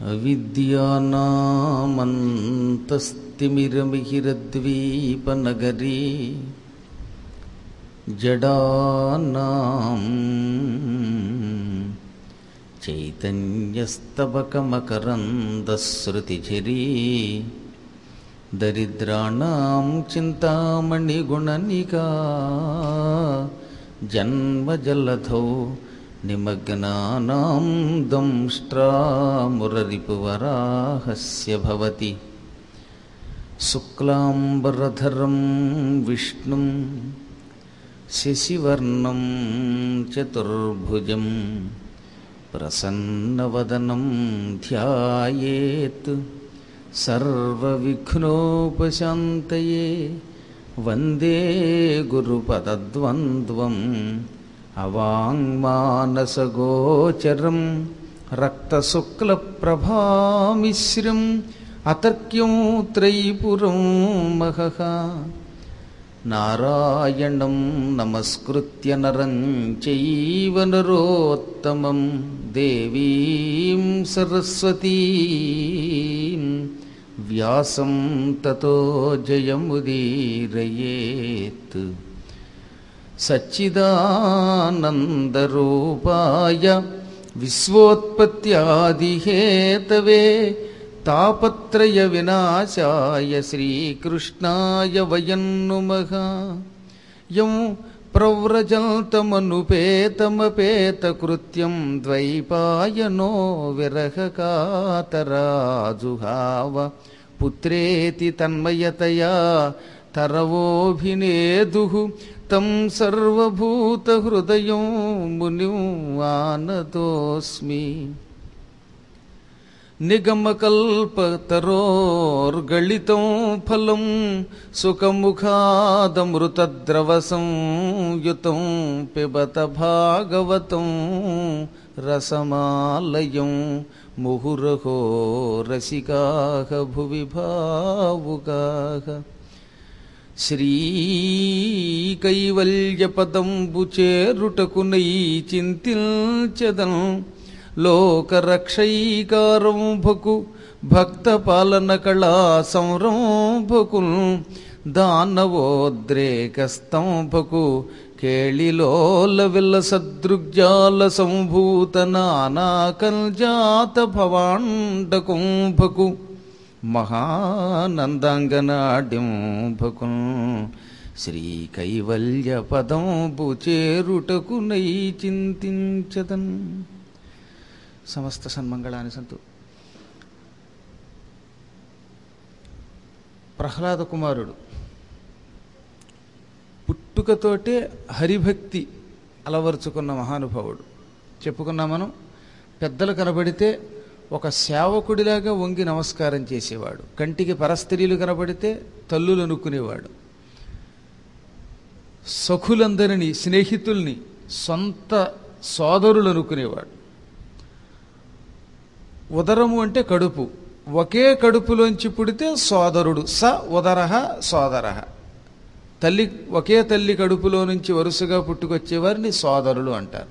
అవిద్యానామంతస్తిమిరమిహిరద్వీపనగరీ జడానాం చైతన్యస్తబకమకరందశ్రుతిఝరీ దరిద్రాణం చింతామణిగుణనికా జన్మజలధౌ నిమగ్నానాం దంష్ట్రామురరిపువరాహస్య భవతి శుక్లాంబరధరం విష్ణుం శశివర్ణం చతుర్భుజం ప్రసన్నవదనం ధ్యాయేత్ సర్వవిఘ్నోపశాంతయే వందే గురుపదద్వంద్వం అవాంగ్మానసగోచరం రక్తశుక్లప్రభామిశ్రం అతర్క్యం త్రైపురం మహః నారాయణం నమస్కృత్య నరం చైవ నరోత్తమం దేవీం సరస్వతీం వ్యాసం తతో జయముదీరయేత్ సచ్చిదానందరూపాయ విశ్వోత్పత్యాదిహేతవే తాపత్రయ వినాశాయ శ్రీకృష్ణాయ వయన్నుమః యం ప్రవ్రజల్తమనుపేతమపేతకృత్యం ద్వైపాయనో విరహకాతరాజుహావ పుత్రేతి తన్మయతయా తరవోభినేదు తం సర్వభూతహృదయం మునిం ఆనతోస్మి నిగమకల్పతరోర్గళితం ఫలం సుఖముఖాదమృతద్రవసంయుతం పిబత భాగవతం రసమాలయం ముహురహో రసికాహ భువి భావుకాహ శ్రీకైవల్యపదంబు చేరుటకునై చింతిల్చదన్ లోకరక్షైకారంభకు భక్త పాలన కళా సంరంభకు దానవోద్రేకస్తంభకు కేళిలోల విల్ల సదృగ్జాల సంభూత నానాకల్జాత భవాండకుంభకు మహానందాంగనాడ్యంభకు శ్రీకైవల్య పదంబు చేరుటకు నై చింతించదన్ సమస్త సన్మంగళాన్ని సంతు ప్రహ్లాద కుమారుడు పుట్టుకతోటే హరిభక్తి అలవరుచుకున్న మహానుభావుడు చెప్పుకున్నా మనం పెద్దలు కనబడితే ఒక సేవకుడిలాగా వంగి నమస్కారం చేసేవాడు కంటికి పరస్త్రీలు కనబడితే తల్లులు అనుకునేవాడు సఖులందరినీ స్నేహితుల్ని సొంత సోదరులు అనుకునేవాడు ఉదరము అంటే కడుపు ఒకే కడుపులోంచి పుడితే సోదరుడు స ఉదరహ సోదరహ తల్లి ఒకే తల్లి కడుపులో నుంచి వరుసగా పుట్టుకొచ్చేవారిని సోదరులు అంటారు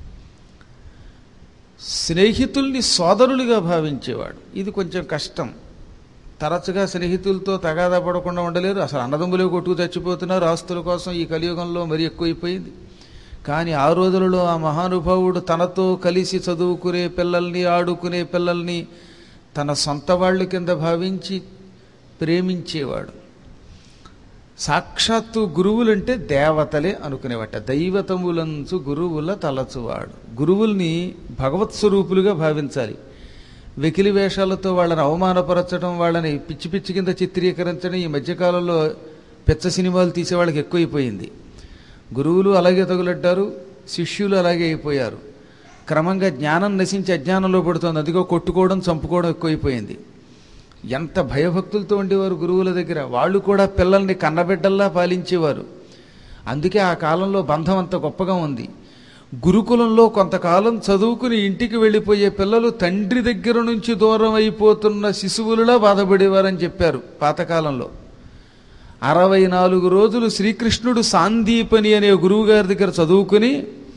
స్నేహితుల్ని సోదరులుగా భావించేవాడు ఇది కొంచెం కష్టం తరచుగా స్నేహితులతో తగాదా పడకుండా ఉండలేరు అసలు అన్నదమ్ములే కొట్టుకు చచ్చిపోతున్నారు ఆస్తుల కోసం ఈ కలియుగంలో మరీ ఎక్కువైపోయింది కానీ ఆ రోజులలో ఆ మహానుభావుడు తనతో కలిసి చదువుకునే పిల్లల్ని ఆడుకునే పిల్లల్ని తన సొంత వాళ్ళ కింద భావించి ప్రేమించేవాడు సాక్షాత్తు గురువులంటే దేవతలే అనుకునేవాట దైవతములంచు గురువుల తలచువాడు గురువుల్ని భగవత్ స్వరూపులుగా భావించాలి వెకిలి వేషాలతో వాళ్ళని అవమానపరచడం వాళ్ళని పిచ్చి పిచ్చి కింద చిత్రీకరించడం ఈ మధ్యకాలంలో పెచ్చ సినిమాలు తీసే వాళ్ళకి ఎక్కువైపోయింది గురువులు అలాగే తగులడ్డారు శిష్యులు అలాగే అయిపోయారు క్రమంగా జ్ఞానం నశించి అజ్ఞానంలో పడుతోంది అదిగో కొట్టుకోవడం చంపుకోవడం ఎక్కువైపోయింది ఎంత భయభక్తులతో ఉండేవారు గురువుల దగ్గర వాళ్ళు కూడా పిల్లల్ని కన్నబిడ్డల్లా పాలించేవారు అందుకే ఆ కాలంలో బంధం అంత గొప్పగా ఉంది గురుకులంలో కొంతకాలం చదువుకుని ఇంటికి వెళ్ళిపోయే పిల్లలు తండ్రి దగ్గర నుంచి దూరం అయిపోతున్న శిశువులులా బాధపడేవారని చెప్పారు పాతకాలంలో అరవై నాలుగు రోజులు శ్రీకృష్ణుడు సాందీపని అనే గురువు గారి దగ్గర చదువుకుని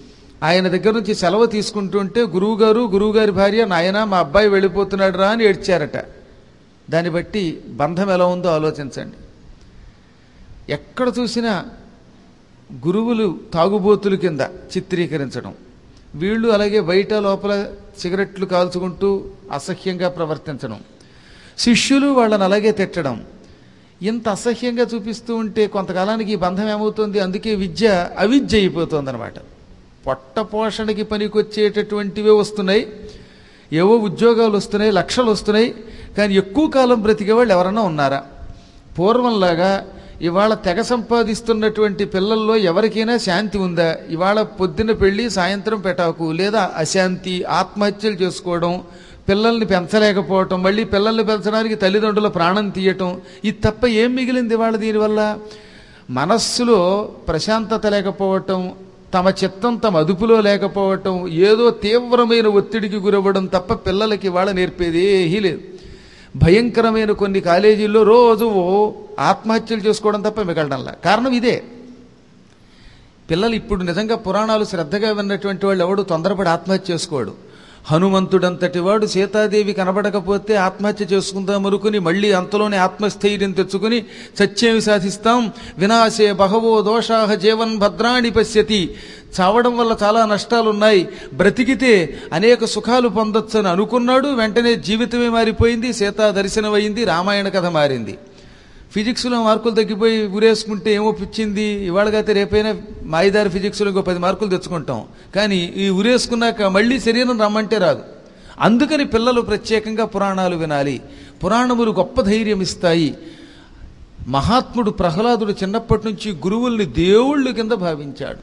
ఆయన దగ్గర నుంచి సెలవు తీసుకుంటుంటే గురువుగారు గురువుగారి భార్య నాయన మా అబ్బాయి వెళ్ళిపోతున్నాడు రా అని ఏడ్చారట దాన్ని బట్టి బంధం ఎలా ఉందో ఆలోచించండి ఎక్కడ చూసినా గురువులు తాగుబోతుల కింద చిత్రీకరించడం వీళ్ళు అలాగే బయట లోపల సిగరెట్లు కాల్చుకుంటూ అసహ్యంగా ప్రవర్తించడం శిష్యులు వాళ్ళని అలాగే తిట్టడం ఇంత అసహ్యంగా చూపిస్తూ ఉంటే కొంతకాలానికి ఈ బంధం ఏమవుతుంది అందుకే విద్య అవిద్య అయిపోతుంది అనమాట పొట్ట పోషణకి పనికొచ్చేటటువంటివే వస్తున్నాయి ఏవో ఉద్యోగాలు వస్తున్నాయి లక్షలు వస్తున్నాయి కానీ ఎక్కువ కాలం బ్రతికే వాళ్ళు ఎవరన్నా ఉన్నారా పూర్వంలాగా ఇవాళ తెగ సంపాదిస్తున్నటువంటి పిల్లల్లో ఎవరికైనా శాంతి ఉందా ఇవాళ పొద్దున్న పెళ్లి సాయంత్రం పెటాకు లేదా అశాంతి ఆత్మహత్యలు చేసుకోవడం పిల్లల్ని పెంచలేకపోవటం మళ్ళీ పిల్లల్ని పెంచడానికి తల్లిదండ్రుల ప్రాణం తీయటం ఇది తప్ప ఏం మిగిలింది ఇవాళ దీనివల్ల మనస్సులో ప్రశాంతత లేకపోవటం తమ చిత్తం తమ అదుపులో లేకపోవటం ఏదో తీవ్రమైన ఒత్తిడికి గురవ్వడం తప్ప పిల్లలకి ఇవాళ నేర్పేది ఏమీ లేదు భయంకరమైన కొన్ని కాలేజీల్లో రోజు ఆత్మహత్యలు చేసుకోవడం తప్ప మిగలడంలా కారణం ఇదే పిల్లలు ఇప్పుడు నిజంగా పురాణాలు శ్రద్ధగా విన్నటువంటి వాళ్ళు ఎవడు తొందరపడి ఆత్మహత్య చేసుకోడు హనుమంతుడంతటి వాడు సీతాదేవి కనబడకపోతే ఆత్మహత్య చేసుకుందాం అనుకుని మళ్ళీ అంతలోనే ఆత్మస్థైర్యం తెచ్చుకుని సత్యేమి సాధిస్తాం వినాశే బహవో దోషాహ జీవన్ భద్రాణి పశ్యతి చావడం వల్ల చాలా నష్టాలున్నాయి బ్రతికితే అనేక సుఖాలు పొందొచ్చని అనుకున్నాడు వెంటనే జీవితమే మారిపోయింది సీతా దర్శనమైంది రామాయణ కథ మారింది ఫిజిక్స్లో మార్కులు తగ్గిపోయి ఊరేసుకుంటే ఏమో పిచ్చింది ఇవాళకైతే రేపైనా మాయిదారి ఫిజిక్స్లో ఇంకో పది మార్కులు తెచ్చుకుంటాం కానీ ఈ ఊరేసుకున్నాక మళ్ళీ శరీరం రమ్మంటే రాదు అందుకని పిల్లలు ప్రత్యేకంగా పురాణాలు వినాలి పురాణములు గొప్ప ధైర్యం ఇస్తాయి మహాత్ముడు ప్రహ్లాదుడు చిన్నప్పటి నుంచి గురువుల్ని దేవుళ్ళు కింద భావించాడు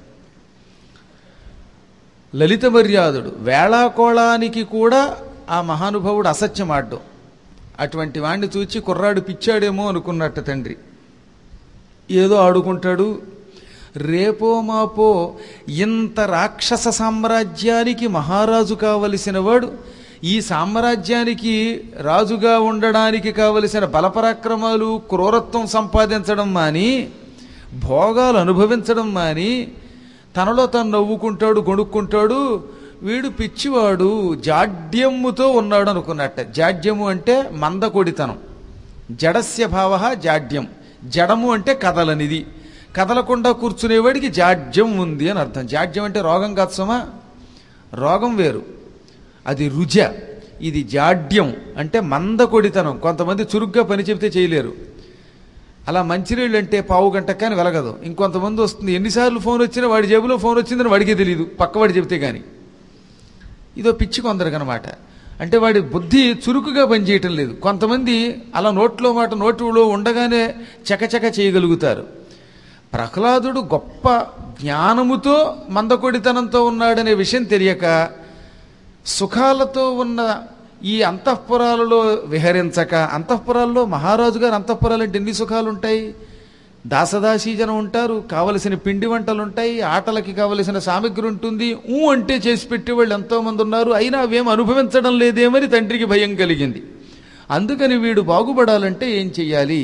లలిత మర్యాదుడు వేళాకోళానికి కూడా ఆ మహానుభావుడు అసత్యం ఆడ్డం అటువంటి వాణ్ణి చూచి కుర్రాడు పిచ్చాడేమో అనుకున్నట్ట తండ్రి ఏదో ఆడుకుంటాడు రేపో మాపో ఇంత రాక్షస సామ్రాజ్యానికి మహారాజు కావలసిన వాడు ఈ సామ్రాజ్యానికి రాజుగా ఉండడానికి కావలసిన బలపరాక్రమాలు క్రూరత్వం సంపాదించడం మాని భోగాలు అనుభవించడం మాని తనలో తను నవ్వుకుంటాడు గొణుక్కుంటాడు వీడు పిచ్చివాడు జాడ్యముతో ఉన్నాడు అనుకున్నట్ట జాడ్యము అంటే మందకొడితనం జడస్య భావ జాడ్యం జడము అంటే కదలనిది కదలకుండా కూర్చునేవాడికి జాడ్యం ఉంది అని అర్థం జాడ్యం అంటే రోగం కాదు సుమా రోగం వేరు అది రుజ ఇది జాడ్యం అంటే మందకొడితనం కొంతమంది చురుగ్గా పని చెబితే చేయలేరు అలా మంచినీళ్ళు అంటే పావు గంట కానీ వెలగదు ఇంకొంతమంది వస్తుంది ఎన్నిసార్లు ఫోన్ వచ్చినా వాడి జేబులో ఫోన్ వచ్చిందని వాడికే తెలియదు పక్కవాడు చెబితే కానీ ఇదో పిచ్చి కొందరికనమాట అంటే వాడి బుద్ధి చురుకుగా పనిచేయటం లేదు కొంతమంది అలా నోట్లో మాట నోటిలో ఉండగానే చకచక చేయగలుగుతారు ప్రహ్లాదుడు గొప్ప జ్ఞానముతో మందకొడితనంతో ఉన్నాడనే విషయం తెలియక సుఖాలతో ఉన్న ఈ అంతఃపురాలలో విహరించక అంతఃపురాల్లో మహారాజు గారు అంతఃపురాలు అంటే ఎన్ని సుఖాలు ఉంటాయి దాసదాసీజనం ఉంటారు కావలసిన పిండి వంటలు ఉంటాయి ఆటలకి కావలసిన సామగ్రి ఉంటుంది ఊ అంటే చేసి పెట్టేవాళ్ళు ఎంతోమంది ఉన్నారు అయినా అవేం అనుభవించడం లేదేమని తండ్రికి భయం కలిగింది అందుకని వీడు బాగుపడాలంటే ఏం చెయ్యాలి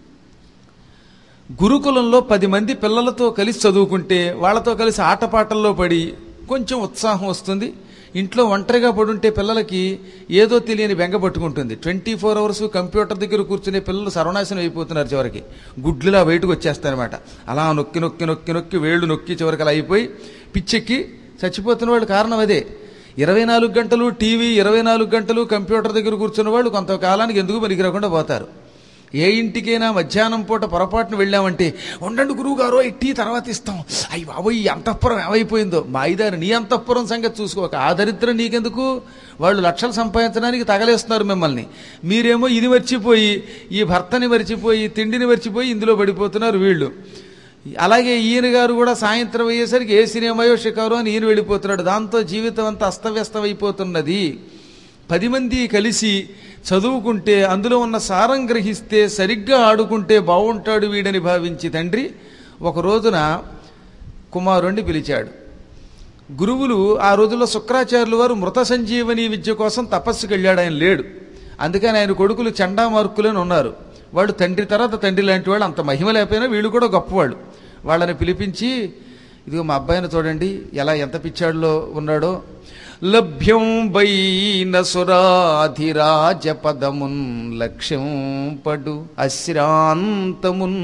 గురుకులంలో పది మంది పిల్లలతో కలిసి చదువుకుంటే వాళ్ళతో కలిసి ఆటపాటల్లో పడి కొంచెం ఉత్సాహం వస్తుంది ఇంట్లో ఒంటరిగా పడుంటే పిల్లలకి ఏదో తెలియని బెంగ పట్టుకుంటుంది ట్వంటీ ఫోర్ అవర్స్ కంప్యూటర్ దగ్గర కూర్చునే పిల్లలు సర్వనాశనం అయిపోతున్నారు చివరికి గుడ్లులా బయటకు వచ్చేస్తారనమాట అలా నొక్కి నొక్కి నొక్కి నొక్కి వేళ్ళు నొక్కి చివరికి అలా అయిపోయి పిచ్చెక్కి చచ్చిపోతున్న వాళ్ళు కారణం అదే ఇరవై నాలుగు గంటలు టీవీ ఇరవై నాలుగు గంటలు కంప్యూటర్ దగ్గర కూర్చున్న వాళ్ళు కొంతకాలానికి ఎందుకు పనికిరాకుండా పోతారు ఏ ఇంటికైనా మధ్యాహ్నం పూట పొరపాటున వెళ్ళామంటే ఉండండి గురువు గారు ఈ టీ తర్వాత ఇస్తాం అయ్యి బాబోయ్ ఈ అంతఃపురం ఏమైపోయిందో మా ఐదారు నీ అంతఃపురం సంగతి చూసుకోక ఆ దరిద్రం నీకెందుకు వాళ్ళు లక్షలు సంపాదించడానికి తగలేస్తున్నారు మిమ్మల్ని మీరేమో ఇది మర్చిపోయి ఈ భర్తని మర్చిపోయి తిండిని మర్చిపోయి ఇందులో పడిపోతున్నారు వీళ్ళు అలాగే ఈయన గారు కూడా సాయంత్రం అయ్యేసరికి ఏ సినిమాయో షికారో అని ఈయన వెళ్ళిపోతున్నాడు దాంతో జీవితం అంతా అస్తవ్యస్తం అయిపోతున్నది పది మంది కలిసి చదువుకుంటే అందులో ఉన్న సారం గ్రహిస్తే సరిగ్గా ఆడుకుంటే బాగుంటాడు వీడని భావించి తండ్రి ఒక రోజున కుమారుణ్ణి పిలిచాడు గురువులు ఆ రోజుల్లో శుక్రాచార్యులు వారు మృత సంజీవని విద్య కోసం తపస్సుకి వెళ్ళాడు ఆయన లేడు అందుకని ఆయన కొడుకులు చండామార్కులని ఉన్నారు వాళ్ళు తండ్రి తర్వాత తండ్రి లాంటి వాళ్ళు అంత మహిమ లేకపోయినా వీళ్ళు కూడా గొప్పవాళ్ళు వాళ్ళని పిలిపించి ఇదిగో మా అబ్బాయిని చూడండి ఎలా ఎంత పిచ్చాడులో ఉన్నాడో లభ్యం వైన సురాధిరాజ పదమున్ లక్ష్యం పడు అశ్రాంతమున్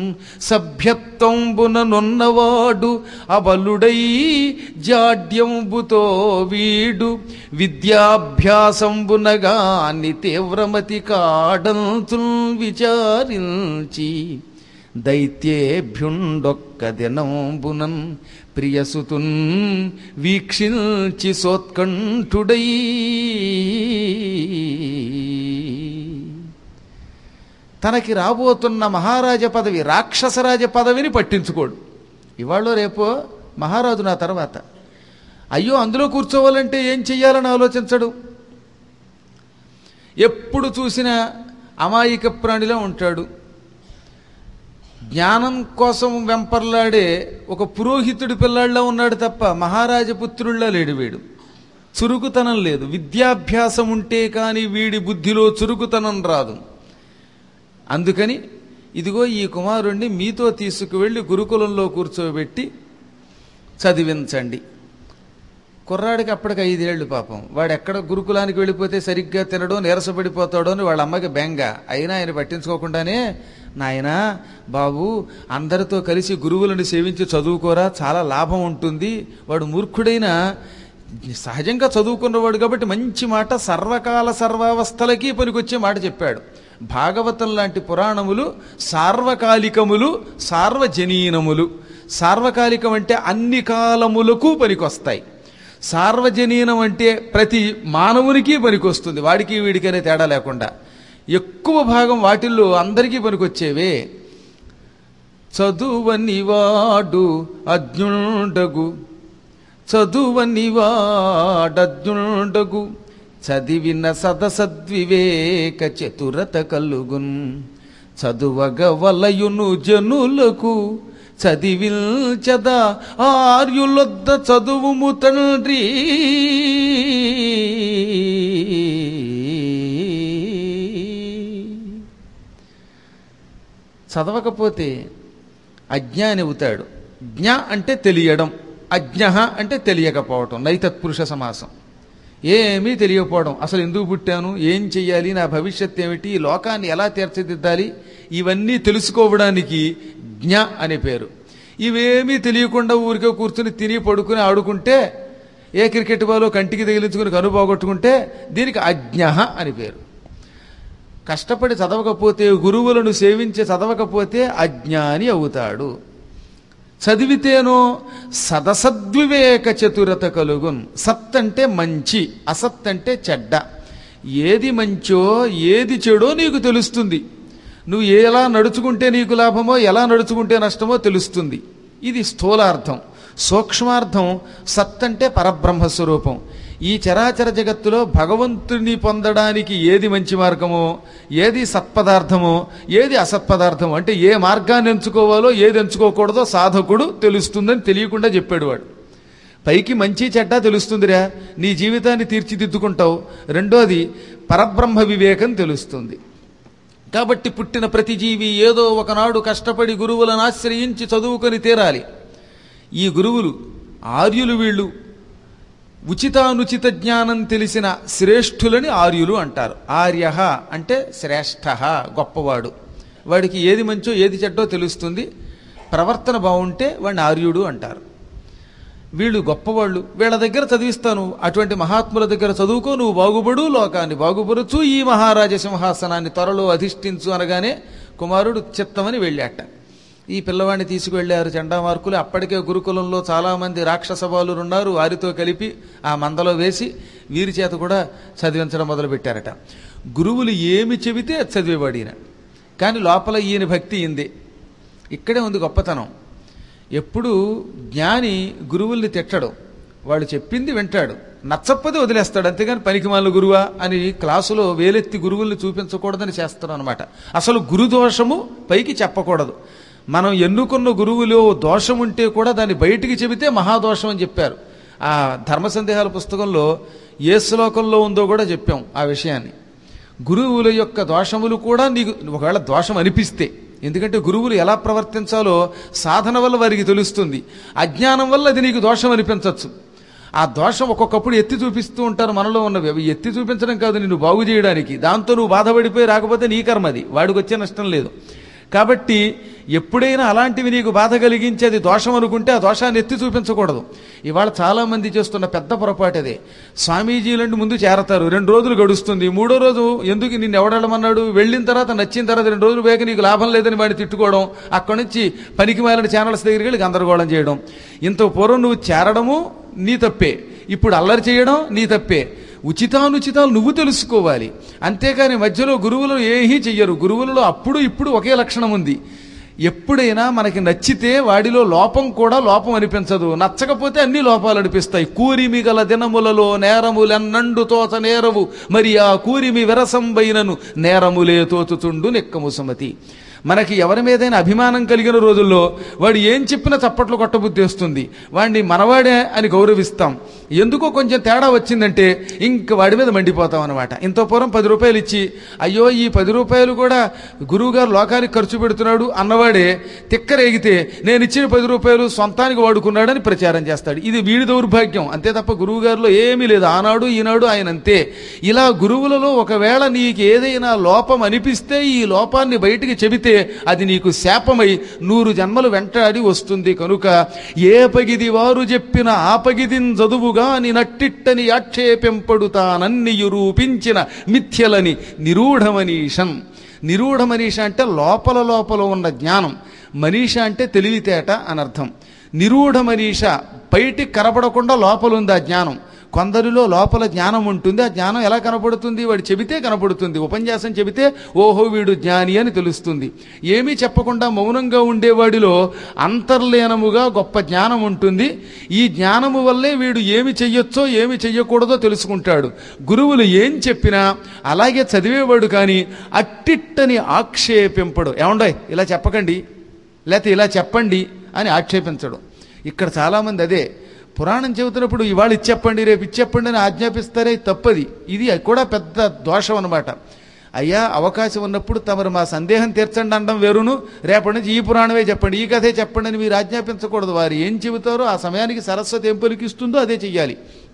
సభ్యత్వంబుననున్నవాడు అబలుడై జాడ్యంబుతో వీడు విద్యాభ్యాసంబునగాని తీవ్రమతి కాడంతుల్ విచారించి దైత్యేభ్యుండొక్క దినంబునన్ ప్రియసుతున్ వీక్షించి సోత్కంఠుడై తనకి రాబోతున్న మహారాజ పదవి రాక్షసరాజ పదవిని పట్టించుకోడు ఇవాళ రేపో మహారాజు నా తర్వాత అయ్యో అందులో కూర్చోవాలంటే ఏం చెయ్యాలని ఆలోచించడు ఎప్పుడు చూసినా అమాయక ప్రాణిలో ఉంటాడు జ్ఞానం కోసం వెంపర్లాడే ఒక పురోహితుడి పిల్లాడిలో ఉన్నాడు తప్ప మహారాజపుత్రుల్లా లేడు వీడు చురుకుతనం లేదు విద్యాభ్యాసం ఉంటే కానీ వీడి బుద్ధిలో చురుకుతనం రాదు అందుకని ఇదిగో ఈ కుమారుణ్ణి మీతో తీసుకువెళ్ళి గురుకులంలో కూర్చోబెట్టి చదివించండి కుర్రాడికి అప్పటికి ఐదేళ్లు పాపం వాడు ఎక్కడ గురుకులానికి వెళ్ళిపోతే సరిగ్గా తినడో నీరసపడిపోతాడో అని వాళ్ళ అమ్మకి బెంగ అయినా ఆయన పట్టించుకోకుండానే నాయనా బాబు అందరితో కలిసి గురువులను సేవించి చదువుకోరా చాలా లాభం ఉంటుంది వాడు మూర్ఖుడైన సహజంగా చదువుకున్నవాడు కాబట్టి మంచి మాట సర్వకాల సర్వావస్థలకి పనికొచ్చే మాట చెప్పాడు భాగవతం లాంటి పురాణములు సార్వకాలికములు సార్వజనీనములు సార్వకాలికం అంటే అన్ని కాలములకు పనికొస్తాయి సార్వజనీనం అంటే ప్రతి మానవునికి పనికొస్తుంది వాడికి వీడికి అనే తేడా లేకుండా ఎక్కువ భాగం వాటిల్లో అందరికీ పనికొచ్చేవే చదువని వాడు అజ్ఞుండగు చదువని వాడజ్ఞుండగు చదివిన సదసద్వివేక చతురత కలుగున్ చదువగ వలయును జనులకు చదివిల్చదా ఆర్యులొద్ద చదువుము తండ్రి చదవకపోతే అజ్ఞాని అవుతాడు జ్ఞ అంటే తెలియడం అజ్ఞ అంటే తెలియకపోవటం నైతత్పురుష సమాసం ఏమీ తెలియకపోవడం అసలు ఎందుకు పుట్టాను ఏం చెయ్యాలి నా భవిష్యత్ ఏమిటి ఈ లోకాన్ని ఎలా తీర్చిదిద్దాలి ఇవన్నీ తెలుసుకోవడానికి జ్ఞ అనే పేరు ఇవేమీ తెలియకుండా ఊరికే కూర్చుని తిని పడుకుని ఆడుకుంటే ఏ క్రికెట్ బాలో కంటికి తగిలించుకుని కనుపోగొట్టుకుంటే దీనికి అజ్ఞ అని పేరు కష్టపడి చదవకపోతే గురువులను సేవించి చదవకపోతే అజ్ఞాని అవుతాడు చదివితేనో సదసద్వివేక చతురత కలుగున్ సత్ అంటే మంచి అసత్ అంటే చెడ్డ ఏది మంచో ఏది చెడో నీకు తెలుస్తుంది నువ్వు ఎలా నడుచుకుంటే నీకు లాభమో ఎలా నడుచుకుంటే నష్టమో తెలుస్తుంది ఇది స్థూలార్థం సూక్ష్మార్థం సత్ అంటే పరబ్రహ్మ స్వరూపం ఈ చరాచర జగత్తులో భగవంతుని పొందడానికి ఏది మంచి మార్గమో ఏది సత్పదార్థమో ఏది అసత్పదార్థమో అంటే ఏ మార్గాన్ని ఎంచుకోవాలో ఏది ఎంచుకోకూడదో సాధకుడు తెలుస్తుందని తెలియకుండా చెప్పాడు వాడు పైకి మంచి చెడ్డ తెలుస్తుందిరా నీ జీవితాన్ని తీర్చిదిద్దుకుంటావు రెండోది పరబ్రహ్మ వివేకం తెలుస్తుంది కాబట్టి పుట్టిన ప్రతి జీవి ఏదో ఒకనాడు కష్టపడి గురువులను ఆశ్రయించి చదువుకొని తీరాలి ఈ గురువులు ఆర్యులు వీళ్ళు ఉచితానుచిత జ్ఞానం తెలిసిన శ్రేష్ఠులని ఆర్యులు అంటారు ఆర్య అంటే శ్రేష్ఠ గొప్పవాడు వాడికి ఏది మంచో ఏది చెడ్డో తెలుస్తుంది ప్రవర్తన బాగుంటే వాడిని ఆర్యుడు అంటారు వీళ్ళు గొప్పవాళ్ళు వీళ్ళ దగ్గర చదివిస్తాను అటువంటి మహాత్ముల దగ్గర చదువుకో నువ్వు బాగుపడు లోకాన్ని బాగుపరచు ఈ మహారాజ సింహాసనాన్ని త్వరలో అధిష్ఠించు అనగానే కుమారుడు చిత్తమని వెళ్ళాట ఈ పిల్లవాడిని తీసుకువెళ్లారు చండామార్కులు అప్పటికే గురుకులంలో చాలామంది రాక్షస బాలురు ఉన్నారు వారితో కలిపి ఆ మందలో వేసి వీరి చేత కూడా చదివించడం మొదలుపెట్టారట గురువులు ఏమి చెబితే అది చదివేవాడు ఈయన కానీ లోపల ఈయన భక్తి ఇంది ఇక్కడే ఉంది గొప్పతనం ఎప్పుడు జ్ఞాని గురువుల్ని తిట్టడు వాడు చెప్పింది వింటాడు నచ్చకపోతే వదిలేస్తాడు అంతేగాని పనికిమాల గురువా అని క్లాసులో వేలెత్తి గురువుల్ని చూపించకూడదని చేస్తాడు అనమాట అసలు గురుదోషము పైకి చెప్పకూడదు మనం ఎన్నుకున్న గురువులో దోషం ఉంటే కూడా దాన్ని బయటికి చెబితే మహాదోషం అని చెప్పారు ఆ ధర్మ సందేహాల పుస్తకంలో ఏ శ్లోకంలో ఉందో కూడా చెప్పాం ఆ విషయాన్ని గురువుల యొక్క దోషములు కూడా నీకు ఒకవేళ దోషం అనిపిస్తే ఎందుకంటే గురువులు ఎలా ప్రవర్తించాలో సాధన వల్ల వారికి తెలుస్తుంది అజ్ఞానం వల్ల అది నీకు దోషం అనిపించవచ్చు ఆ దోషం ఒక్కొక్కప్పుడు ఎత్తి చూపిస్తూ ఉంటారు మనలో ఉన్నవి అవి ఎత్తి చూపించడం కాదు నిన్ను బాగు చేయడానికి దాంతో నువ్వు బాధపడిపోయి రాకపోతే నీ కర్మ అది వాడికి వచ్చే నష్టం లేదు కాబట్టి ఎప్పుడైనా అలాంటివి నీకు బాధ కలిగించేది దోషం అనుకుంటే ఆ దోషాన్ని ఎత్తి చూపించకూడదు ఇవాళ చాలా మంది చేస్తున్న పెద్ద పొరపాటు అదే స్వామీజీలంటే ముందు చేరతారు రెండు రోజులు గడుస్తుంది మూడో రోజు ఎందుకు నిన్ను ఎవడమన్నాడు వెళ్ళిన తర్వాత నచ్చిన తర్వాత రెండు రోజులు వేగ నీకు లాభం లేదని వాడిని తిట్టుకోవడం అక్కడి నుంచి పనికి మాలిన ఛానల్స్ దగ్గరికి వెళ్ళి గందరగోళం చేయడం ఇంత పూర్వం నువ్వు చేరడము నీ తప్పే ఇప్పుడు అల్లరి చేయడం నీ తప్పే ఉచితానుచితాలు నువ్వు తెలుసుకోవాలి అంతేకాని మధ్యలో గురువులు ఏమీ చెయ్యరు గురువులలో అప్పుడు ఇప్పుడు ఒకే లక్షణం ఉంది ఎప్పుడైనా మనకి నచ్చితే వాడిలో లోపం కూడా లోపం అనిపించదు నచ్చకపోతే అన్ని లోపాలు అనిపిస్తాయి కూరిమి గల దినములలో నేరములెన్నండు తోచ నేరవు మరి ఆ కూరిమి విరసంబైనను నేరములే తోచుచుండు నెక్కము సుమతి మనకి ఎవరి మీదైనా అభిమానం కలిగిన రోజుల్లో వాడు ఏం చెప్పినా చప్పట్లు కొట్టబుద్ధి వస్తుంది వాడిని మనవాడే అని గౌరవిస్తాం ఎందుకో కొంచెం తేడా వచ్చిందంటే ఇంక వాడి మీద మండిపోతాం అనమాట ఇంత పూర్వం పది రూపాయలు ఇచ్చి అయ్యో ఈ పది రూపాయలు కూడా గురువుగారు లోకానికి ఖర్చు పెడుతున్నాడు అన్నవాడే తిక్కరేగితే నేను ఇచ్చిన పది రూపాయలు సొంతానికి వాడుకున్నాడని ప్రచారం చేస్తాడు ఇది వీడి దౌర్భాగ్యం అంతే తప్ప గురువుగారిలో ఏమీ లేదు ఆనాడు ఈనాడు ఆయన అంతే ఇలా గురువులలో ఒకవేళ నీకు ఏదైనా లోపం అనిపిస్తే ఈ లోపాన్ని బయటికి చెబితే అది నీకు శాపమై నూరు జన్మలు వెంటాడి వస్తుంది కనుక ఏ పగిది వారు చెప్పిన ఆపగిదిన్ చదువుగా నట్టిట్టని ఆక్షేపింపడుతానన్నియు రూపించిన మిథ్యలని నిరూఢమనీషన్ నిరూఢమనీష అంటే లోపల లోపల ఉన్న జ్ఞానం మనీష అంటే తెలివితేట అని అర్థం నిరూఢమనీష బయటికి కనపడకుండా లోపల ఉంది ఆ జ్ఞానం కొందరిలో లోపల జ్ఞానం ఉంటుంది ఆ జ్ఞానం ఎలా కనపడుతుంది వాడు చెబితే కనపడుతుంది ఉపన్యాసం చెబితే ఓహో వీడు జ్ఞాని అని తెలుస్తుంది ఏమీ చెప్పకుండా మౌనంగా ఉండేవాడిలో అంతర్లీనముగా గొప్ప జ్ఞానం ఉంటుంది ఈ జ్ఞానము వల్లే వీడు ఏమి చెయ్యొచ్చో ఏమి చెయ్యకూడదో తెలుసుకుంటాడు గురువులు ఏం చెప్పినా అలాగే చదివేవాడు కానీ అట్టిట్టని ఆక్షేపింపడు ఏమండోయ్ ఇలా చెప్పకండి లేకపోతే ఇలా చెప్పండి అని ఆక్షేపించడు ఇక్కడ చాలామంది అదే పురాణం చెబుతున్నప్పుడు ఇవాళ ఇచ్చెప్పండి రేపు ఇచ్చెప్పండి అని ఆజ్ఞాపిస్తారే తప్పది ఇది కూడా పెద్ద దోషం అనమాట అయ్యా అవకాశం ఉన్నప్పుడు తమరు మా సందేహం తీర్చండి అనడం వేరును రేపటి నుంచి ఈ పురాణమే చెప్పండి ఈ కథే చెప్పండి అని మీరు ఆజ్ఞాపించకూడదు వారు ఏం చెబుతారో ఆ సమయానికి సరస్వతి ఏం పలికిస్తుందో అదే చెయ్యాలి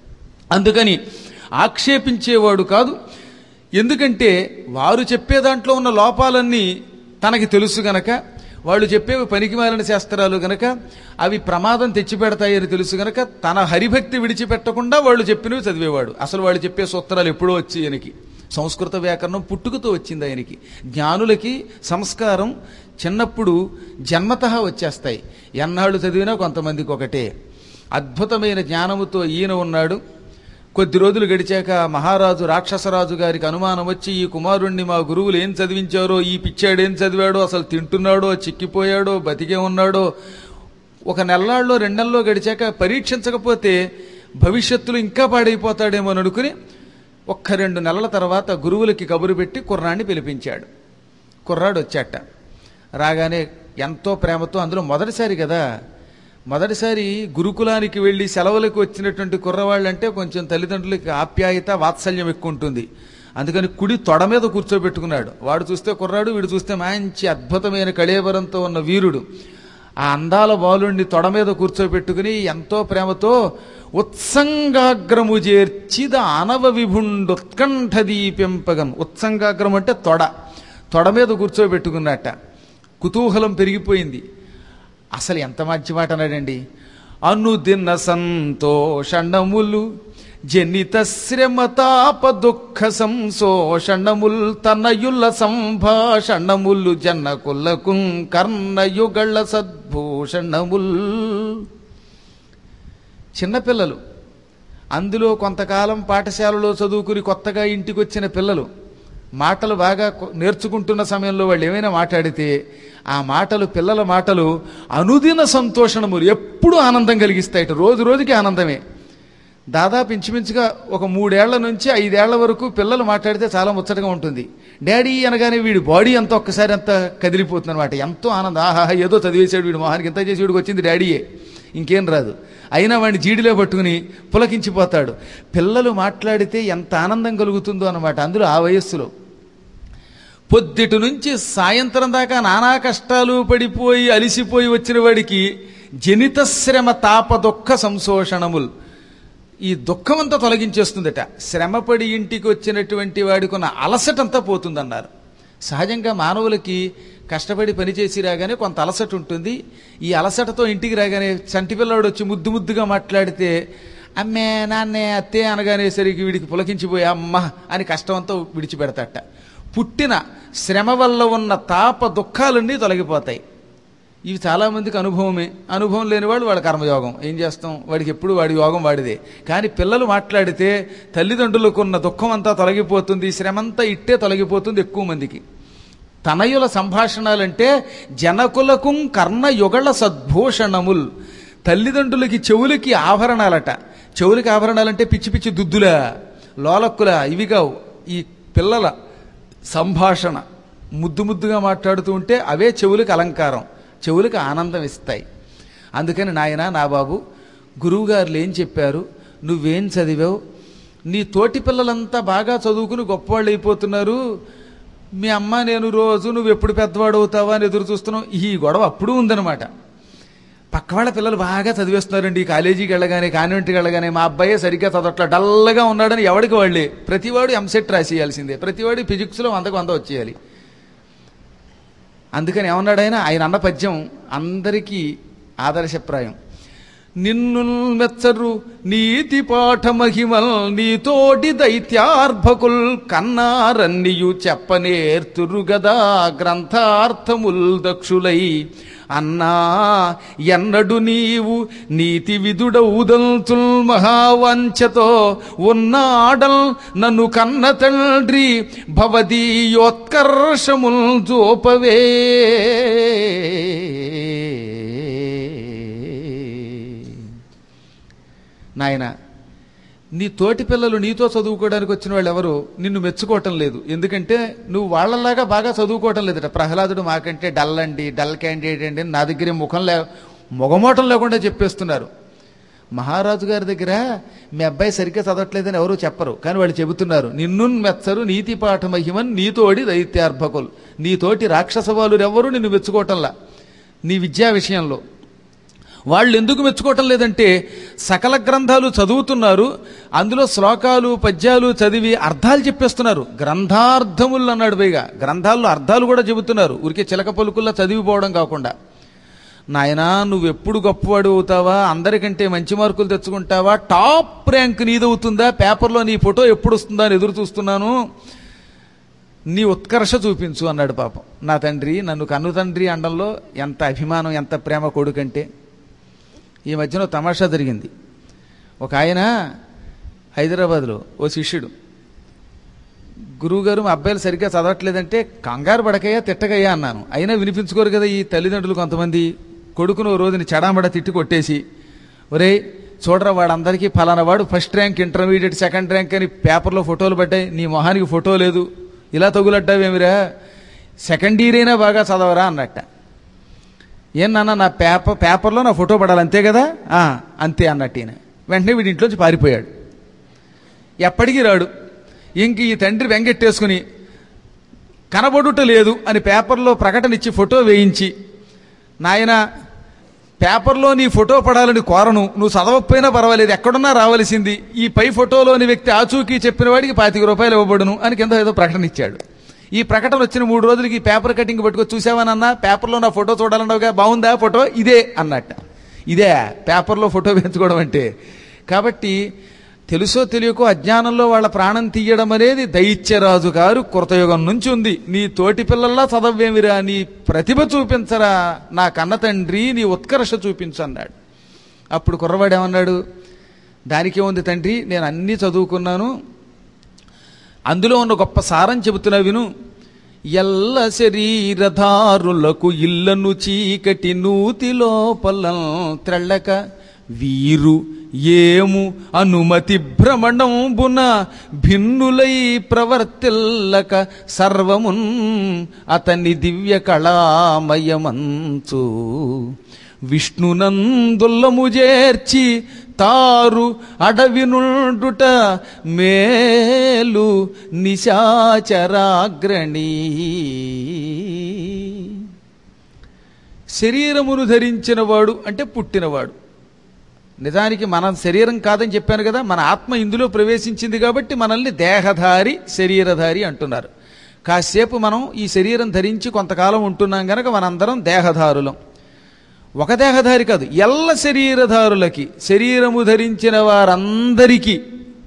అందుకని ఆక్షేపించేవాడు కాదు ఎందుకంటే వారు చెప్పే దాంట్లో ఉన్న లోపాలన్నీ తనకి తెలుసు గనక వాళ్ళు చెప్పేవి పనికిమాలిన శాస్త్రాలు గనక అవి ప్రమాదం తెచ్చిపెడతాయని తెలుసు గనక తన హరిభక్తి విడిచిపెట్టకుండా వాళ్ళు చెప్పినవి చదివేవాడు అసలు వాళ్ళు చెప్పే సూత్రాలు ఎప్పుడో వచ్చి ఆయనకి సంస్కృత వ్యాకరణం పుట్టుకతో వచ్చింది ఆయనకి జ్ఞానులకి సంస్కారం చిన్నప్పుడు జన్మత వచ్చేస్తాయి ఎన్నాళ్ళు చదివినా కొంతమందికి ఒకటే అద్భుతమైన జ్ఞానముతో ఈయన ఉన్నాడు కొద్ది రోజులు గడిచాక మహారాజు రాక్షసరాజు గారికి అనుమానం వచ్చి ఈ కుమారుణ్ణి మా గురువులు ఏం చదివించారో ఈ పిచ్చాడు ఏం చదివాడో అసలు తింటున్నాడో చిక్కిపోయాడో బతికే ఉన్నాడో ఒక నెల్లాళ్ళలో రెండు నెలల్లో గడిచాక పరీక్షించకపోతే భవిష్యత్తులో ఇంకా పాడైపోతాడేమో అని అనుకుని ఒక్క రెండు నెలల తర్వాత గురువులకి కబురు పెట్టి కుర్రాన్ని పిలిపించాడు కుర్రాడు వచ్చాట రాగానే ఎంతో ప్రేమతో అందులో మొదటిసారి కదా మొదటిసారి గురుకులానికి వెళ్ళి సెలవులకు వచ్చినటువంటి కుర్రవాళ్ళంటే కొంచెం తల్లిదండ్రులకి ఆప్యాయత వాత్సల్యం ఎక్కువ ఉంటుంది అందుకని కుడి తొడ మీద కూర్చోబెట్టుకున్నాడు వాడు చూస్తే కుర్రాడు వీడు చూస్తే మంచి అద్భుతమైన కళేబరంతో ఉన్న వీరుడు ఆ అందాల బాలుణ్ణి తొడ మీద కూర్చోబెట్టుకుని ఎంతో ప్రేమతో ఉత్సంగాగ్రము చేర్చి దానవ విభుండు ఉత్కంఠ దీపింపగన్ ఉత్సంగాగ్రం అంటే తొడ తొడ మీద కూర్చోబెట్టుకున్నట్ట కుతూహలం పెరిగిపోయింది అసలు ఎంత మంచి మాట అన్నాడండి అనుదిన సంతోషణములు జనిత శ్రమతాప దుఃఖ సంశోషణముల్ తనయుల సంభాషణములు జనకులకు కర్ణయుగళ సద్భూషణముల్ చిన్నపిల్లలు అందులో కొంతకాలం పాఠశాలలో చదువుకుని కొత్తగా ఇంటికి వచ్చిన పిల్లలు మాటలు బాగా కొ- నేర్చుకుంటున్న సమయంలో వాళ్ళు ఏమైనా మాట్లాడితే ఆ మాటలు పిల్లల మాటలు అనుదిన సంతోషణములు ఎప్పుడూ ఆనందం కలిగిస్తాయట రోజు రోజుకి ఆనందమే దాదాపు ఇంచుమించుగా ఒక మూడేళ్ల నుంచి ఐదేళ్ల వరకు పిల్లలు మాట్లాడితే చాలా ముచ్చటగా ఉంటుంది డాడీ అనగానే వీడి బాడీ అంతా ఒక్కసారి అంత కదిలిపోతుంది అనమాట ఎంతో ఆనందం ఆహా ఏదో చదివేశాడు వీడు మొహానికి ఇంత చేసి వీడికి వచ్చింది డాడీయే ఇంకేం రాదు అయినా వాడిని జీడిలో పట్టుకుని పులకించిపోతాడు పిల్లలు మాట్లాడితే ఎంత ఆనందం కలుగుతుందో అనమాట అందులో ఆ వయస్సులో పొద్దుటి నుంచి సాయంత్రం దాకా నానా కష్టాలు పడిపోయి అలిసిపోయి వచ్చిన వాడికి జనితశ్రమ తాప దుఃఖ సంశోషణములు ఈ దుఃఖమంతా తొలగించేస్తుందట శ్రమపడి ఇంటికి వచ్చినటువంటి వాడికి ఉన్న అలసటంతా పోతుందన్నారు సహజంగా మానవులకి కష్టపడి పనిచేసి రాగానే కొంత అలసట ఉంటుంది ఈ అలసటతో ఇంటికి రాగానే చంటి పిల్లవాడు వచ్చి ముద్దు ముద్దుగా మాట్లాడితే అమ్మే నాన్నే అత్తే అనగానేసరికి వీడికి పులకించిపోయి అమ్మ అని కష్టంతో విడిచిపెడతాట పుట్టిన శ్రమ వల్ల ఉన్న తాప దుఃఖాలన్నీ తొలగిపోతాయి ఇవి చాలా మందికి అనుభవమే అనుభవం లేని వాడు వాడి కర్మయోగం ఏం చేస్తాం వాడికి ఎప్పుడు వాడి యోగం వాడిదే కానీ పిల్లలు మాట్లాడితే తల్లిదండ్రులకు ఉన్న దుఃఖం అంతా తొలగిపోతుంది శ్రమంతా ఇట్టే తొలగిపోతుంది ఎక్కువ మందికి తనయుల సంభాషణలంటే జనకులకు కర్ణయుగళ సద్భూషణముల్ తల్లిదండ్రులకి చెవులకి ఆభరణాలట చెవులకి ఆభరణాలంటే పిచ్చి పిచ్చి దుద్దుల లోలక్కుల ఇవి కావు ఈ పిల్లల సంభాషణ ముద్దు ముద్దుగా మాట్లాడుతూ ఉంటే అవే చెవులకు అలంకారం చెవులకు ఆనందం ఇస్తాయి అందుకని నాయన నా బాబు గురువుగారులు ఏం చెప్పారు నువ్వేం చదివావు నీ తోటి పిల్లలంతా బాగా చదువుకుని గొప్పవాళ్ళు అయిపోతున్నారు మీ అమ్మ నేను రోజు నువ్వు ఎప్పుడు పెద్దవాడు అవుతావా అని ఎదురు చూస్తున్నావు ఈ గొడవ అప్పుడు ఉందన్నమాట పక్కవాళ్ళ పిల్లలు బాగా చదివేస్తున్నారండి ఈ కాలేజీకి వెళ్ళగానే కాన్వెంట్కి వెళ్ళగానే మా అబ్బాయే సరిగ్గా చదవట్లా డల్గా ఉన్నాడని ఎవడికి వాళ్ళే ప్రతివాడు ఎంసెట్ రాసేయాల్సిందే ప్రతివాడు ఫిజిక్స్లో వందకు వంద వచ్చేయాలి అందుకని ఏమన్నాడు ఆయన ఆయన అన్న పద్యం అందరికీ ఆదర్శప్రాయం నిన్ను మెచ్చరు నీతి పాఠ మహిమల్ నీతోటి దైత్యార్భకుల్ కన్నారన్నియు చెప్పనేర్తురు గదా గ్రంథార్థముల్ దక్షులై అన్నా ఎన్నడు నీవు నీతి విదుడౌదల్తుల్ మహావంచతో ఉన్నాడల్ నన్ను కన్న తండ్రి భవదీయోత్కర్షముల్ జోపవే నాయన నీ తోటి పిల్లలు నీతో చదువుకోవడానికి వచ్చిన వాళ్ళు ఎవరు నిన్ను మెచ్చుకోవటం లేదు ఎందుకంటే నువ్వు వాళ్ళలాగా బాగా చదువుకోవటం లేదట ప్రహ్లాదుడు మాకంటే డల్ అండి డల్ క్యాండిడేట్ అండి నా దగ్గర ముఖం లే మొగమోటం లేకుండా చెప్పేస్తున్నారు మహారాజు గారి దగ్గర మీ అబ్బాయి సరిగ్గా చదవట్లేదని ఎవరు చెప్పరు కానీ వాళ్ళు చెబుతున్నారు నిన్ను మెచ్చరు నీతి పాఠ మహిమన్ నీతోడి దైత్యార్భకులు నీతోటి రాక్షస వాళ్ళు ఎవరు నిన్ను మెచ్చుకోవటంలా నీ విద్యా విషయంలో వాళ్ళు ఎందుకు మెచ్చుకోవటం లేదంటే సకల గ్రంథాలు చదువుతున్నారు అందులో శ్లోకాలు పద్యాలు చదివి అర్థాలు చెప్పేస్తున్నారు గ్రంథార్థములు అన్నాడు పైగా గ్రంథాల్లో అర్థాలు కూడా చెబుతున్నారు ఊరికే చిలక పలుకుల్లా చదివిపోవడం కాకుండా నాయనా నువ్వెప్పుడు గొప్పవాడు అవుతావా అందరికంటే మంచి మార్కులు తెచ్చుకుంటావా టాప్ ర్యాంక్ నీదవుతుందా పేపర్లో నీ ఫోటో ఎప్పుడు వస్తుందా అని ఎదురు చూస్తున్నాను నీ ఉత్కర్ష చూపించు అన్నాడు పాపం నా తండ్రి నన్ను కన్ను తండ్రి అండంలో ఎంత అభిమానం ఎంత ప్రేమ కొడుకంటే ఈ మధ్యన ఓ తమాషా జరిగింది ఒక ఆయన హైదరాబాద్లో ఓ శిష్యుడు గురువుగారు మా అబ్బాయిలు సరిగ్గా చదవట్లేదంటే కంగారు పడకయ్యా తిట్టకయ్యా అన్నాను అయినా వినిపించుకోరు కదా ఈ తల్లిదండ్రులు కొంతమంది కొడుకును ఓ రోజుని చెడామడ తిట్టి కొట్టేసి ఒరే చూడరా వాడందరికీ ఫలానా వాడు first rank intermediate second rank అని పేపర్లో ఫోటోలు పడ్డాయి నీ మొహానికి ఫోటో లేదు ఇలా తగులడ్డావేమిరా సెకండ్ ఇయర్ అయినా బాగా చదవరా అన్నట్ట ఏం నాన్న నా పేపర్ పేపర్లో నా ఫోటో పడాలి అంతే కదా "ఆ, అంతే అన్నట్టు ఈయన వెంటనే వీడి ఇంట్లోంచి పారిపోయాడు ఎప్పటికీ రాడు ఇంక ఈ తండ్రి వెంగెట్టేసుకుని కనబడుట లేదు అని పేపర్లో ప్రకటన ఇచ్చి ఫోటో వేయించి నాయన పేపర్లో నీ ఫోటో పడాలని కోరను నువ్వు చదవకపోయినా పర్వాలేదు ఎక్కడున్నా రావలసింది ఈ పై ఫోటోలోని వ్యక్తి ఆచూకీ చెప్పిన వాడికి పాతిక రూపాయలు ఇవ్వబడును అని కింద ఏదో ప్రకటన ఇచ్చాడు ఈ ప్రకటన వచ్చిన మూడు రోజులకి ఈ పేపర్ కటింగ్ పట్టుకొని చూసావానన్నా పేపర్లో నా ఫోటో చూడాలన్నావుగా బాగుందా ఫోటో ఇదే అన్నట్ట ఇదే పేపర్లో ఫోటో వేయించుకోవడం అంటే కాబట్టి తెలుసో తెలియకో అజ్ఞానంలో వాళ్ళ ప్రాణం తీయడం అనేది దైత్యరాజు గారు కృతయుగం నుంచి ఉంది నీ తోటి పిల్లల్లా చదవేమిరా నీ ప్రతిభ చూపించరా నా కన్న తండ్రి నీ ఉత్కర్ష చూపించు అన్నాడు అప్పుడు కుర్రవాడు ఏమన్నాడు దానికే ఉంది తండ్రి నేను అన్నీ చదువుకున్నాను అందులో ఉన్న గొప్ప సారం చెబుతున్నా విను ఎల్ల శరీరధారులకు ఇళ్లను చీకటి నూతి లోపల త్రెళ్ళక వీరు ఏము అనుమతి భ్రమణంబున భిన్నులై ప్రవర్తిల్లక సర్వమున్ అతని దివ్య కళామయమంచు విష్ణునందుల్లము చేర్చి తారు అడవి నుండుట మేలు నిశాచరాగ్రణీ శరీరమును ధరించినవాడు అంటే పుట్టినవాడు నిజానికి మన శరీరం కాదని చెప్పాను కదా మన ఆత్మ ఇందులో ప్రవేశించింది కాబట్టి మనల్ని దేహధారి శరీరధారి అంటున్నారు కాసేపు మనం ఈ శరీరం ధరించి కొంతకాలం ఉంటున్నాం గనక మనందరం దేహధారులం ఒక దేహధారి కాదు ఎల్ల శరీరధారులకి శరీరము ధరించిన వారందరికీ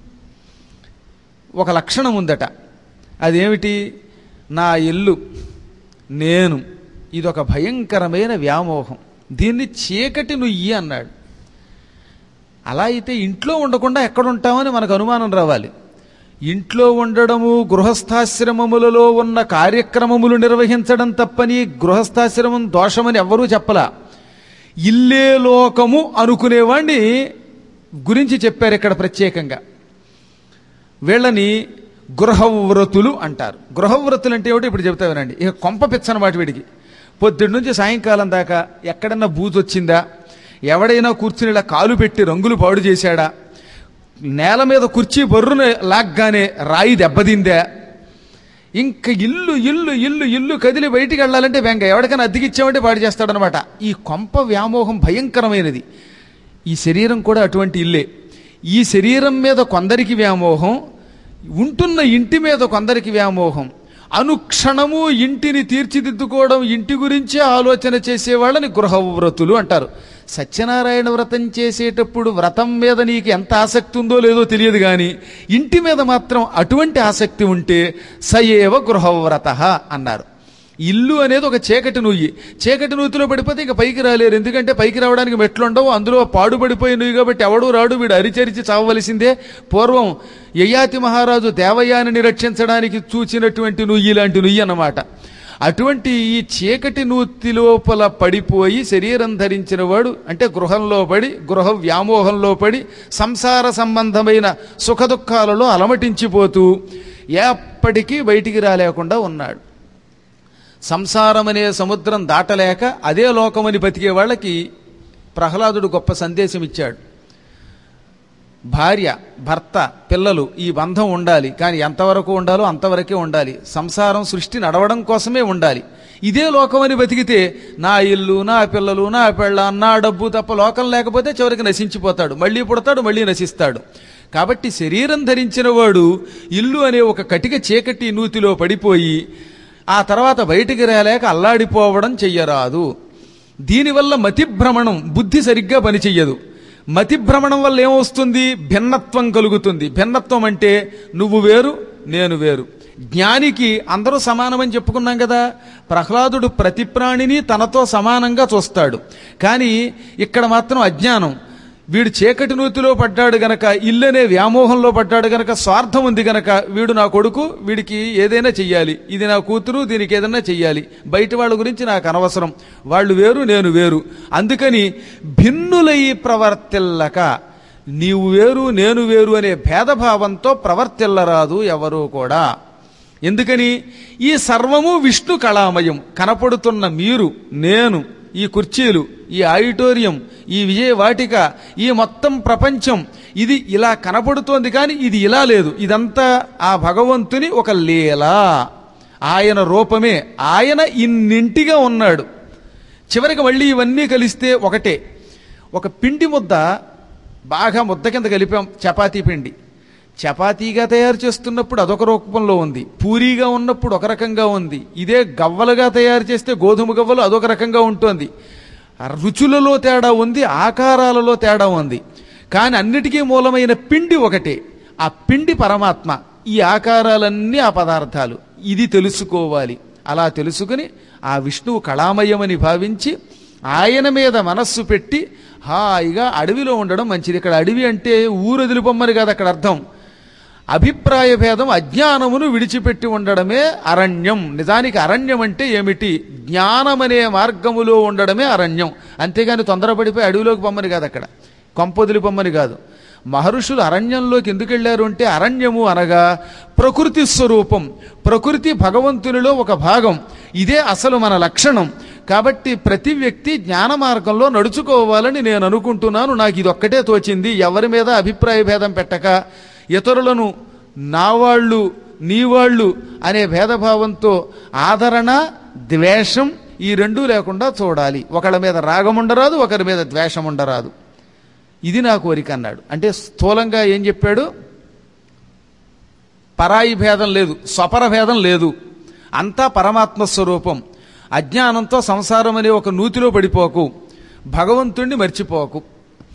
ఒక లక్షణం ఉందట అదేమిటి నా ఇల్లు నేను ఇదొక భయంకరమైన వ్యామోహం దీన్ని చీకటి నుయ్యి అన్నాడు అలా అయితే ఇంట్లో ఉండకుండా ఎక్కడ ఉంటామని మనకు అనుమానం రావాలి ఇంట్లో ఉండడము గృహస్థాశ్రమములలో ఉన్న కార్యక్రమములు నిర్వహించడం తప్పని గృహస్థాశ్రమం దోషమని ఎవ్వరూ చెప్పలా ఇల్లే లోకము అనుకునేవాడిని గురించి చెప్పారు ఇక్కడ ప్రత్యేకంగా వీళ్ళని గృహవ్రతులు అంటారు గృహవ్రతులు అంటే ఏమిటో ఇప్పుడు చెబుతా వినండి ఇక కొంప పిచ్చన వాటి వీడికి పొద్దున్న నుంచి సాయంకాలం దాకా ఎక్కడన్నా బూజు వచ్చిందా ఎవడైనా కూర్చుని ఇలా కాలు పెట్టి రంగులు పాడు చేశాడా నేల మీద కుర్చీ బొర్రున లాగ్గానే రాయి దెబ్బతిందా ఇంక ఇల్లు ఇల్లు ఇల్లు ఇల్లు కదిలి బయటికి వెళ్ళాలంటే వెంక ఎవరికైనా అద్దెకిచ్చామంటే పాడు చేస్తాడనమాట ఈ కొంప వ్యామోహం భయంకరమైనది ఈ శరీరం కూడా అటువంటి ఇల్లే ఈ శరీరం మీద కొందరికి వ్యామోహం ఉంటున్న ఇంటి మీద కొందరికి వ్యామోహం అనుక్షణము ఇంటిని తీర్చిదిద్దుకోవడం ఇంటి గురించే ఆలోచన చేసేవాళ్ళని గృహవ్రతులు అంటారు సత్యనారాయణ వ్రతం చేసేటప్పుడు వ్రతం మీద నీకు ఎంత ఆసక్తి ఉందో లేదో తెలియదు కానీ ఇంటి మీద మాత్రం అటువంటి ఆసక్తి ఉంటే సయేవ గృహవ్రత అన్నారు ఇల్లు అనేది ఒక చీకటి నుయ్యి చీకటి నూతిలో పడిపోతే ఇక పైకి రాలేరు ఎందుకంటే పైకి రావడానికి మెట్లు ఉండవు అందులో పాడుపడిపోయి నుయ్యి కాబట్టి ఎవడూ రాడు వీడు అరిచరిచి చావవలసిందే పూర్వం యయాతి మహారాజు దేవయానిని రక్షించడానికి చూచినటువంటి నుయ్యి లాంటి నుయ్యి అన్నమాట అటువంటి ఈ చీకటి నూతి లోపల పడిపోయి శరీరం ధరించిన వాడు అంటే గృహంలో పడి గృహ వ్యామోహంలో పడి సంసార సంబంధమైన సుఖదుఖాలలో అలమటించిపోతూ ఎప్పటికీ బయటికి రాలేకుండా ఉన్నాడు సంసారమనే సముద్రం దాటలేక అదే లోకమని బతికే వాళ్ళకి ప్రహ్లాదుడు గొప్ప సందేశం ఇచ్చాడు భార్య భర్త పిల్లలు ఈ బంధం ఉండాలి కానీ ఎంతవరకు ఉండాలో అంతవరకే ఉండాలి సంసారం సృష్టి నడవడం కోసమే ఉండాలి ఇదే లోకమని బతికితే నా ఇల్లు నా పిల్లలు నా పెళ్ళ నా డబ్బు తప్ప లోకం లేకపోతే చివరికి నశించిపోతాడు మళ్ళీ పుడతాడు మళ్ళీ నశిస్తాడు కాబట్టి శరీరం ధరించిన వాడు ఇల్లు అనే ఒక కటిక చీకటి నూతిలో పడిపోయి ఆ తర్వాత బయటికి రాలేక అల్లాడిపోవడం చెయ్యరాదు దీనివల్ల మతిభ్రమణం బుద్ధి సరిగ్గా పనిచెయ్యదు మతిభ్రమణం వల్ల ఏమొస్తుంది భిన్నత్వం కలుగుతుంది భిన్నత్వం అంటే నువ్వు వేరు నేను వేరు జ్ఞానికి అందరూ సమానమని చెప్పుకున్నాం కదా ప్రహ్లాదుడు ప్రతి ప్రాణిని తనతో సమానంగా చూస్తాడు కానీ ఇక్కడ మాత్రం అజ్ఞానం వీడు చీకటి నూతిలో పడ్డాడు గనక ఇల్లనే వ్యామోహంలో పడ్డాడు గనక స్వార్థం ఉంది గనక వీడు నా కొడుకు వీడికి ఏదైనా చెయ్యాలి ఇది నా కూతురు దీనికి ఏదైనా చెయ్యాలి బయట వాళ్ళ గురించి నాకు అనవసరం వాళ్ళు వేరు నేను వేరు అందుకని భిన్నులై ప్రవర్తిల్లక నీవు వేరు నేను వేరు అనే భేదభావంతో ప్రవర్తిల్లరాదు ఎవరూ కూడా ఎందుకని ఈ సర్వము విష్ణు కళామయం కనపడుతున్న మీరు నేను ఈ కుర్చీలు ఈ ఆడిటోరియం ఈ విజయవాటిక ఈ మొత్తం ప్రపంచం ఇది ఇలా కనపడుతోంది కానీ ఇది ఇలా లేదు ఇదంతా ఆ భగవంతుని ఒక లీల ఆయన రూపమే ఆయన ఇన్నింటిగా ఉన్నాడు చివరికి మళ్ళీ ఇవన్నీ కలిస్తే ఒకటే ఒక పిండి ముద్ద బాగా ముద్ద కింద కలిపాం చపాతీ పిండి చపాతీగా తయారు చేస్తున్నప్పుడు అదొక రూపంలో ఉంది పూరీగా ఉన్నప్పుడు ఒక రకంగా ఉంది ఇదే గవ్వలుగా తయారు చేస్తే గోధుమ గవ్వలు అదొక రకంగా ఉంటుంది రుచులలో తేడా ఉంది ఆకారాలలో తేడా ఉంది కానీ అన్నిటికీ మూలమైన పిండి ఒకటే ఆ పిండి పరమాత్మ ఈ ఆకారాలన్నీ ఆ పదార్థాలు ఇది తెలుసుకోవాలి అలా తెలుసుకుని ఆ విష్ణువు కళామయమని భావించి ఆయన మీద మనస్సు పెట్టి హాయిగా అడవిలో ఉండడం మంచిది ఇక్కడ అడవి అంటే ఊరు వదిలిపోమ్మని కాదు అక్కడ అర్థం అభిప్రాయ భేదం అజ్ఞానమును విడిచిపెట్టి ఉండడమే అరణ్యం నిజానికి అరణ్యం అంటే ఏమిటి జ్ఞానమనే మార్గములో ఉండడమే అరణ్యం అంతేగాని తొందరపడిపోయి అడవిలోకి పొమ్మని కాదు అక్కడ కొంపొదిలి పొమ్మని కాదు మహర్షులు అరణ్యంలోకి ఎందుకు వెళ్ళారు అంటే అరణ్యము అనగా ప్రకృతి స్వరూపం ప్రకృతి భగవంతునిలో ఒక భాగం ఇదే అసలు మన లక్షణం కాబట్టి ప్రతి వ్యక్తి జ్ఞాన మార్గంలో నడుచుకోవాలని నేను అనుకుంటున్నాను నాకు ఇది ఒక్కటే తోచింది ఎవరి మీద అభిప్రాయ భేదం పెట్టక ఇతరులను నా వాళ్ళు నీ వాళ్ళు అనే భేదభావంతో ఆదరణ ద్వేషం ఈ రెండూ లేకుండా చూడాలి ఒకళ్ళ మీద రాగం ఉండరాదు ఒకరి మీద ద్వేషం ఉండరాదు ఇది నా కోరిక అన్నాడు అంటే స్థూలంగా ఏం చెప్పాడు పరాయి భేదం లేదు స్వపర భేదం లేదు అంతా పరమాత్మ స్వరూపం అజ్ఞానంతో సంసారం అనే ఒక నూతిలో పడిపోకు భగవంతుణ్ణి మర్చిపోకు